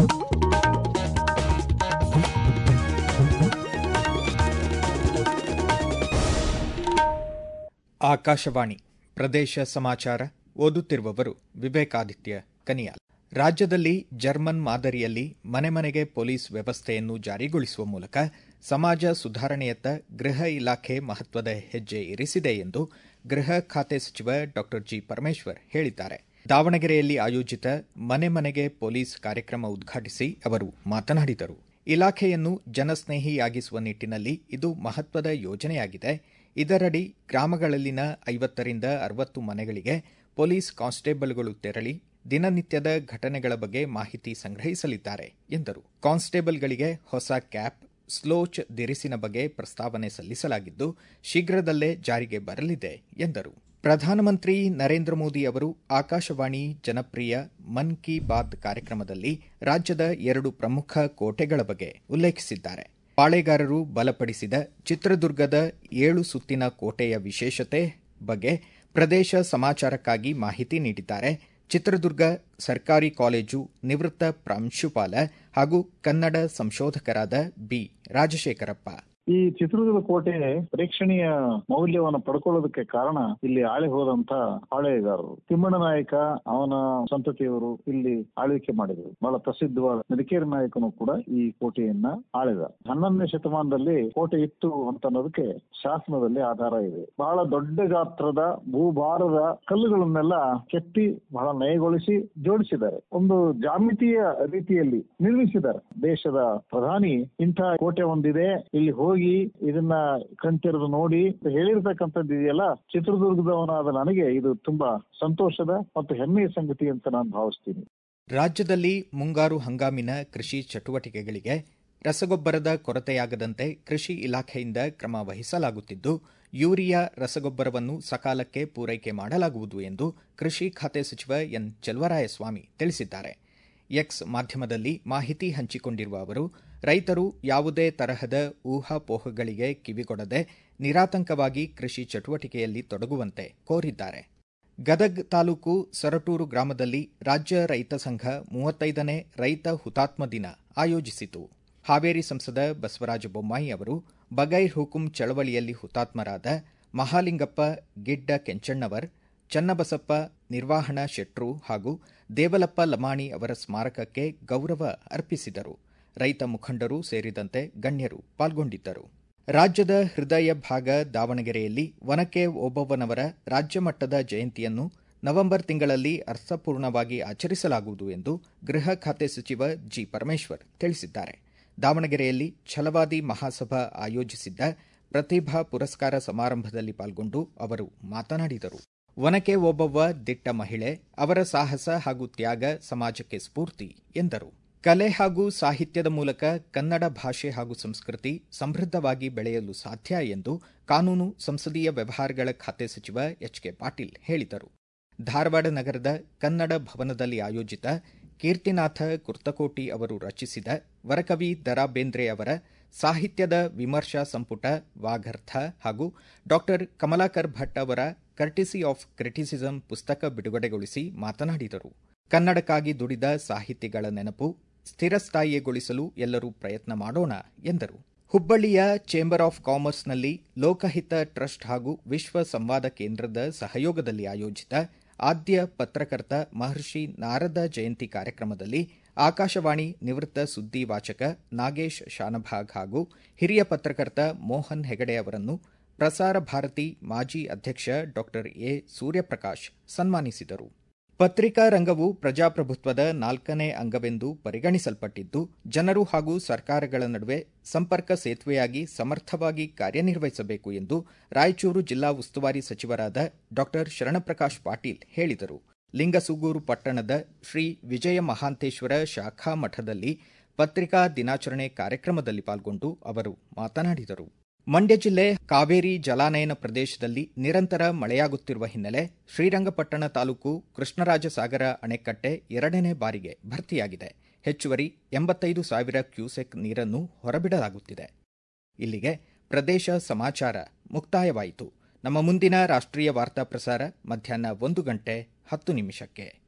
ಆಕಾಶವಾಣಿ ಪ್ರದೇಶ ಸಮಾಚಾರ ಓದುತ್ತಿರುವವರು ವಿವೇಕಾದಿತ್ಯ ಕನಿಯಾಲ್ ರಾಜ್ಯದಲ್ಲಿ ಜರ್ಮನ್ ಮಾದರಿಯಲ್ಲಿ ಮನೆ ಮನೆಗೆ ಪೊಲೀಸ್ ವ್ಯವಸ್ಥೆಯನ್ನು ಜಾರಿಗೊಳಿಸುವ ಮೂಲಕ ಸಮಾಜ ಸುಧಾರಣೆಯತ್ತ ಗೃಹ ಇಲಾಖೆ ಮಹತ್ವದ ಹೆಜ್ಜೆ ಇರಿಸಿದೆ ಎಂದು ಗೃಹ ಖಾತೆ ಸಚಿವ ಡಾ ಜಿ ಪರಮೇಶ್ವರ್ ಹೇಳಿದ್ದಾರೆ ದಾವಣಗೆರೆಯಲ್ಲಿ ಆಯೋಜಿತ ಮನೆ ಮನೆಗೆ ಪೊಲೀಸ್ ಕಾರ್ಯಕ್ರಮ ಉದ್ಘಾಟಿಸಿ ಅವರು ಮಾತನಾಡಿದರು ಇಲಾಖೆಯನ್ನು ಜನಸ್ನೇಹಿಯಾಗಿಸುವ ನಿಟ್ಟಿನಲ್ಲಿ ಇದು ಮಹತ್ವದ ಯೋಜನೆಯಾಗಿದೆ ಇದರಡಿ ಗ್ರಾಮಗಳಲ್ಲಿನ ಐವತ್ತರಿಂದ ಅರವತ್ತು ಮನೆಗಳಿಗೆ ಪೊಲೀಸ್ ಕಾನ್ಸ್ಟೇಬಲ್ಗಳು ತೆರಳಿ ದಿನನಿತ್ಯದ ಘಟನೆಗಳ ಬಗ್ಗೆ ಮಾಹಿತಿ ಸಂಗ್ರಹಿಸಲಿದ್ದಾರೆ ಎಂದರು ಕಾನ್ಸ್ಟೇಬಲ್ಗಳಿಗೆ ಹೊಸ ಕ್ಯಾಪ್ ಸ್ಲೋಚ್ ದಿರಿಸಿನ ಬಗ್ಗೆ ಪ್ರಸ್ತಾವನೆ ಸಲ್ಲಿಸಲಾಗಿದ್ದು ಶೀಘ್ರದಲ್ಲೇ ಜಾರಿಗೆ ಬರಲಿದೆ ಎಂದರು ಪ್ರಧಾನಮಂತ್ರಿ ನರೇಂದ್ರ ಮೋದಿ ಅವರು ಆಕಾಶವಾಣಿ ಜನಪ್ರಿಯ ಮನ್ ಕಿ ಬಾತ್ ಕಾರ್ಯಕ್ರಮದಲ್ಲಿ ರಾಜ್ಯದ ಎರಡು ಪ್ರಮುಖ ಕೋಟೆಗಳ ಬಗ್ಗೆ ಉಲ್ಲೇಖಿಸಿದ್ದಾರೆ ಪಾಳೆಗಾರರು ಬಲಪಡಿಸಿದ ಚಿತ್ರದುರ್ಗದ ಏಳು ಸುತ್ತಿನ ಕೋಟೆಯ ವಿಶೇಷತೆ ಬಗ್ಗೆ ಪ್ರದೇಶ ಸಮಾಚಾರಕ್ಕಾಗಿ ಮಾಹಿತಿ ನೀಡಿದ್ದಾರೆ ಚಿತ್ರದುರ್ಗ ಸರ್ಕಾರಿ ಕಾಲೇಜು ನಿವೃತ್ತ ಪ್ರಾಂಶುಪಾಲ ಹಾಗೂ ಕನ್ನಡ ಸಂಶೋಧಕರಾದ ಬಿ ರಾಜಶೇಖರಪ್ಪ ಈ ಚಿತ್ರದುರ್ಗ ಕೋಟೆ ಪ್ರೇಕ್ಷಣೀಯ ಮೌಲ್ಯವನ್ನು ಪಡ್ಕೊಳ್ಳೋದಕ್ಕೆ ಕಾರಣ ಇಲ್ಲಿ ಆಳಿ ಹೋದಂತ ಪಾಳೆಯಗಾರರು ತಿಮ್ಮಣ್ಣ ನಾಯಕ ಅವನ ಸಂತತಿಯವರು ಇಲ್ಲಿ ಆಳ್ವಿಕೆ ಮಾಡಿದರು ಬಹಳ ಪ್ರಸಿದ್ಧವಾದ ಮಡಿಕೇರಿ ನಾಯಕನು ಕೂಡ ಈ ಕೋಟೆಯನ್ನ ಆಳಿದ ಹನ್ನೊಂದನೇ ಶತಮಾನದಲ್ಲಿ ಕೋಟೆ ಇತ್ತು ಅಂತ ಅನ್ನೋದಕ್ಕೆ ಶಾಸನದಲ್ಲಿ ಆಧಾರ ಇದೆ ಬಹಳ ದೊಡ್ಡ ಗಾತ್ರದ ಭೂಭಾರದ ಕಲ್ಲುಗಳನ್ನೆಲ್ಲ ಕೆತ್ತಿ ಬಹಳ ನಯಗೊಳಿಸಿ ಜೋಡಿಸಿದ್ದಾರೆ ಒಂದು ಜಾಮಿತಿಯ ರೀತಿಯಲ್ಲಿ ನಿರ್ಮಿಸಿದ್ದಾರೆ ದೇಶದ ಪ್ರಧಾನಿ ಇಂಥ ಕೋಟೆ ಒಂದಿದೆ ಇಲ್ಲಿ ಹೋಗಿ ಇದನ್ನ ಕಣ್ತೆರೆದು ನೋಡಿ ಹೇಳಿರ್ತಕ್ಕಂಥದ್ದು ಇದೆಯಲ್ಲ ಚಿತ್ರದುರ್ಗದವನಾದ ನನಗೆ ಇದು ತುಂಬಾ ಸಂತೋಷದ ಮತ್ತು ಹೆಮ್ಮೆಯ ಸಂಗತಿ ಅಂತ ನಾನು ಭಾವಿಸ್ತೀನಿ ರಾಜ್ಯದಲ್ಲಿ ಮುಂಗಾರು ಹಂಗಾಮಿನ ಕೃಷಿ ಚಟುವಟಿಕೆಗಳಿಗೆ ರಸಗೊಬ್ಬರದ ಕೊರತೆಯಾಗದಂತೆ ಕೃಷಿ ಇಲಾಖೆಯಿಂದ ಕ್ರಮ ವಹಿಸಲಾಗುತ್ತಿದ್ದು ಯೂರಿಯಾ ರಸಗೊಬ್ಬರವನ್ನು ಸಕಾಲಕ್ಕೆ ಪೂರೈಕೆ ಮಾಡಲಾಗುವುದು ಎಂದು ಕೃಷಿ ಖಾತೆ ಸಚಿವ ಎನ್ ಚೆಲುವರಾಯಸ್ವಾಮಿ ತಿಳಿಸಿದ್ದಾರೆ ಎಕ್ಸ್ ಮಾಧ್ಯಮದಲ್ಲಿ ಮಾಹಿತಿ ಹಂಚಿಕೊಂಡಿರುವ ಅವರು ರೈತರು ಯಾವುದೇ ತರಹದ ಊಹಾಪೋಹಗಳಿಗೆ ಕಿವಿಗೊಡದೆ ನಿರಾತಂಕವಾಗಿ ಕೃಷಿ ಚಟುವಟಿಕೆಯಲ್ಲಿ ತೊಡಗುವಂತೆ ಕೋರಿದ್ದಾರೆ ಗದಗ್ ತಾಲೂಕು ಸೊರಟೂರು ಗ್ರಾಮದಲ್ಲಿ ರಾಜ್ಯ ರೈತ ಸಂಘ ಮೂವತ್ತೈದನೇ ರೈತ ಹುತಾತ್ಮ ದಿನ ಆಯೋಜಿಸಿತು ಹಾವೇರಿ ಸಂಸದ ಬಸವರಾಜ ಬೊಮ್ಮಾಯಿ ಅವರು ಬಗೈರ್ ಹುಕುಂ ಚಳವಳಿಯಲ್ಲಿ ಹುತಾತ್ಮರಾದ ಮಹಾಲಿಂಗಪ್ಪ ಗಿಡ್ಡ ಕೆಂಚಣ್ಣವರ್ ಚನ್ನಬಸಪ್ಪ ನಿರ್ವಾಹಣಾ ಶೆಟ್ರು ಹಾಗೂ ದೇವಲಪ್ಪ ಲಮಾಣಿ ಅವರ ಸ್ಮಾರಕಕ್ಕೆ ಗೌರವ ಅರ್ಪಿಸಿದರು ರೈತ ಮುಖಂಡರು ಸೇರಿದಂತೆ ಗಣ್ಯರು ಪಾಲ್ಗೊಂಡಿದ್ದರು ರಾಜ್ಯದ ಹೃದಯ ಭಾಗ ದಾವಣಗೆರೆಯಲ್ಲಿ ವನಕೆ ಓಬವ್ವನವರ ರಾಜ್ಯ ಮಟ್ಟದ ಜಯಂತಿಯನ್ನು ನವೆಂಬರ್ ತಿಂಗಳಲ್ಲಿ ಅರ್ಥಪೂರ್ಣವಾಗಿ ಆಚರಿಸಲಾಗುವುದು ಎಂದು ಗೃಹ ಖಾತೆ ಸಚಿವ ಜಿ ಪರಮೇಶ್ವರ್ ತಿಳಿಸಿದ್ದಾರೆ ದಾವಣಗೆರೆಯಲ್ಲಿ ಛಲವಾದಿ ಮಹಾಸಭಾ ಆಯೋಜಿಸಿದ್ದ ಪ್ರತಿಭಾ ಪುರಸ್ಕಾರ ಸಮಾರಂಭದಲ್ಲಿ ಪಾಲ್ಗೊಂಡು ಅವರು ಮಾತನಾಡಿದರು ವನಕೆ ಓಬವ್ವ ದಿಟ್ಟ ಮಹಿಳೆ ಅವರ ಸಾಹಸ ಹಾಗೂ ತ್ಯಾಗ ಸಮಾಜಕ್ಕೆ ಸ್ಫೂರ್ತಿ ಎಂದರು ಕಲೆ ಹಾಗೂ ಸಾಹಿತ್ಯದ ಮೂಲಕ ಕನ್ನಡ ಭಾಷೆ ಹಾಗೂ ಸಂಸ್ಕೃತಿ ಸಮೃದ್ಧವಾಗಿ ಬೆಳೆಯಲು ಸಾಧ್ಯ ಎಂದು ಕಾನೂನು ಸಂಸದೀಯ ವ್ಯವಹಾರಗಳ ಖಾತೆ ಸಚಿವ ಎಚ್ ಕೆ ಪಾಟೀಲ್ ಹೇಳಿದರು ಧಾರವಾಡ ನಗರದ ಕನ್ನಡ ಭವನದಲ್ಲಿ ಆಯೋಜಿತ ಕೀರ್ತಿನಾಥ ಕುರ್ತಕೋಟಿ ಅವರು ರಚಿಸಿದ ವರಕವಿ ದರಾ ಬೇಂದ್ರೆ ಅವರ ಸಾಹಿತ್ಯದ ವಿಮರ್ಶಾ ಸಂಪುಟ ವಾಗರ್ಥ ಹಾಗೂ ಡಾಕ್ಟರ್ ಕಮಲಾಕರ್ ಭಟ್ ಅವರ ಕರ್ಟಿಸಿ ಆಫ್ ಕ್ರಿಟಿಸಿಸಂ ಪುಸ್ತಕ ಬಿಡುಗಡೆಗೊಳಿಸಿ ಮಾತನಾಡಿದರು ಕನ್ನಡಕ್ಕಾಗಿ ದುಡಿದ ಸಾಹಿತಿಗಳ ನೆನಪು ಸ್ಥಿರಸ್ಥಾಯಿಗೊಳಿಸಲು ಎಲ್ಲರೂ ಪ್ರಯತ್ನ ಮಾಡೋಣ ಎಂದರು ಹುಬ್ಬಳ್ಳಿಯ ಚೇಂಬರ್ ಆಫ್ ಕಾಮರ್ಸ್ನಲ್ಲಿ ಲೋಕಹಿತ ಟ್ರಸ್ಟ್ ಹಾಗೂ ವಿಶ್ವ ಸಂವಾದ ಕೇಂದ್ರದ ಸಹಯೋಗದಲ್ಲಿ ಆಯೋಜಿತ ಆದ್ಯ ಪತ್ರಕರ್ತ ಮಹರ್ಷಿ ನಾರದ ಜಯಂತಿ ಕಾರ್ಯಕ್ರಮದಲ್ಲಿ ಆಕಾಶವಾಣಿ ನಿವೃತ್ತ ಸುದ್ದಿ ವಾಚಕ ನಾಗೇಶ್ ಶಾನಭಾಗ್ ಹಾಗೂ ಹಿರಿಯ ಪತ್ರಕರ್ತ ಮೋಹನ್ ಹೆಗಡೆ ಅವರನ್ನು ಪ್ರಸಾರ ಭಾರತಿ ಮಾಜಿ ಅಧ್ಯಕ್ಷ ಡಾ ಎ ಸೂರ್ಯಪ್ರಕಾಶ್ ಸನ್ಮಾನಿಸಿದರು ಪತ್ರಿಕಾ ರಂಗವು ಪ್ರಜಾಪ್ರಭುತ್ವದ ನಾಲ್ಕನೇ ಅಂಗವೆಂದು ಪರಿಗಣಿಸಲ್ಪಟ್ಟಿದ್ದು ಜನರು ಹಾಗೂ ಸರ್ಕಾರಗಳ ನಡುವೆ ಸಂಪರ್ಕ ಸೇತುವೆಯಾಗಿ ಸಮರ್ಥವಾಗಿ ಕಾರ್ಯನಿರ್ವಹಿಸಬೇಕು ಎಂದು ರಾಯಚೂರು ಜಿಲ್ಲಾ ಉಸ್ತುವಾರಿ ಸಚಿವರಾದ ಡಾ ಶರಣಪ್ರಕಾಶ್ ಪಾಟೀಲ್ ಹೇಳಿದರು ಲಿಂಗಸುಗೂರು ಪಟ್ಟಣದ ಶ್ರೀ ವಿಜಯ ಮಹಾಂತೇಶ್ವರ ಶಾಖಾ ಮಠದಲ್ಲಿ ಪತ್ರಿಕಾ ದಿನಾಚರಣೆ ಕಾರ್ಯಕ್ರಮದಲ್ಲಿ ಪಾಲ್ಗೊಂಡು ಅವರು ಮಾತನಾಡಿದರು ಮಂಡ್ಯ ಜಿಲ್ಲೆ ಕಾವೇರಿ ಜಲಾನಯನ ಪ್ರದೇಶದಲ್ಲಿ ನಿರಂತರ ಮಳೆಯಾಗುತ್ತಿರುವ ಹಿನ್ನೆಲೆ ಶ್ರೀರಂಗಪಟ್ಟಣ ತಾಲೂಕು ಕೃಷ್ಣರಾಜಸಾಗರ ಅಣೆಕಟ್ಟೆ ಎರಡನೇ ಬಾರಿಗೆ ಭರ್ತಿಯಾಗಿದೆ ಹೆಚ್ಚುವರಿ ಎಂಬತ್ತೈದು ಸಾವಿರ ಕ್ಯೂಸೆಕ್ ನೀರನ್ನು ಹೊರಬಿಡಲಾಗುತ್ತಿದೆ ಇಲ್ಲಿಗೆ ಪ್ರದೇಶ ಸಮಾಚಾರ ಮುಕ್ತಾಯವಾಯಿತು ನಮ್ಮ ಮುಂದಿನ ರಾಷ್ಟ್ರೀಯ ವಾರ್ತಾ ಪ್ರಸಾರ ಮಧ್ಯಾಹ್ನ ಒಂದು ಗಂಟೆ ಹತ್ತು ನಿಮಿಷಕ್ಕೆ